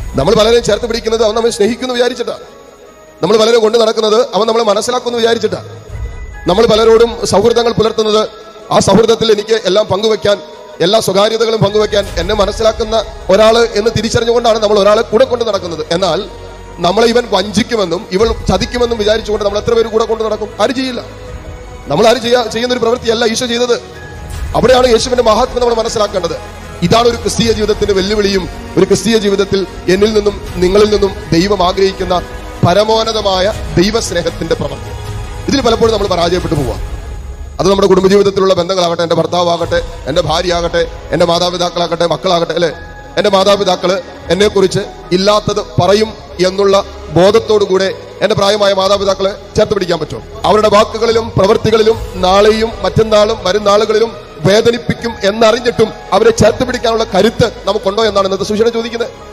നമ്മൾ പലരെയും ചേർത്ത് പിടിക്കുന്നത് അവൻ നമ്മെ സ്നേഹിക്കുന്നു വിചാരിച്ചിട്ടാ നമ്മൾ പലരും കൊണ്ട് നടക്കുന്നത് അവൻ നമ്മളെ മനസ്സിലാക്കുന്നു വിചാരിച്ചിട്ടാ നമ്മൾ പലരോടും സൗഹൃദങ്ങൾ പുലർത്തുന്നത് ആ സൗഹൃദത്തിൽ എനിക്ക് എല്ലാം പങ്കുവെക്കാൻ എല്ലാ സ്വകാര്യതകളും പങ്കുവെക്കാൻ എന്നെ മനസ്സിലാക്കുന്ന ഒരാള് എന്ന് തിരിച്ചറിഞ്ഞുകൊണ്ടാണ് നമ്മൾ ഒരാളെ കൂടെ കൊണ്ട് നടക്കുന്നത് എന്നാൽ നമ്മളെ ഇവൻ വഞ്ചിക്കുമെന്നും ഇവൾ ചതിക്കുമെന്നും വിചാരിച്ചുകൊണ്ട് നമ്മൾ എത്ര പേര് കൂടെ കൊണ്ട് നടക്കും ആരും ചെയ്യില്ല നമ്മൾ ആരും ചെയ്യാ ചെയ്യുന്ന ഒരു പ്രവൃത്തിയല്ല ഈശോ ചെയ്തത് അവിടെയാണ് യേശുവിന്റെ മഹാത്മ നമ്മൾ മനസ്സിലാക്കേണ്ടത് ഇതാണ് ഒരു ക്രിസ്തീയ ജീവിതത്തിന്റെ വെല്ലുവിളിയും ഒരു ക്രിസ്തീയ ജീവിതത്തിൽ എന്നിൽ നിന്നും നിങ്ങളിൽ നിന്നും ദൈവം ആഗ്രഹിക്കുന്ന പരമോന്നതമായ ദൈവസ്നേഹത്തിന്റെ പ്രവൃത്തി ഇതിൽ പലപ്പോഴും നമ്മൾ പരാജയപ്പെട്ടു പോവാ അത് നമ്മുടെ കുടുംബജീവിതത്തിലുള്ള ബന്ധങ്ങളാകട്ടെ എൻ്റെ ഭർത്താവാകട്ടെ എൻ്റെ ഭാര്യയാകട്ടെ എൻ്റെ മാതാപിതാക്കളാകട്ടെ മക്കളാകട്ടെ അല്ലെ എൻ്റെ മാതാപിതാക്കള് എന്നെക്കുറിച്ച് ഇല്ലാത്തത് പറയും എന്നുള്ള ബോധത്തോടുകൂടെ എൻ്റെ പ്രായമായ മാതാപിതാക്കളെ ചേർത്ത് പിടിക്കാൻ പറ്റും അവരുടെ വാക്കുകളിലും പ്രവൃത്തികളിലും നാളെയും മറ്റന്നാളും വരും നാളുകളിലും വേദനിപ്പിക്കും എന്നറിഞ്ഞിട്ടും അവരെ ചേർത്ത് പിടിക്കാനുള്ള കരുത്ത് നമുക്കുണ്ടോ എന്നാണ് ഇന്നത്തെ സുശീലം ചോദിക്കുന്നത്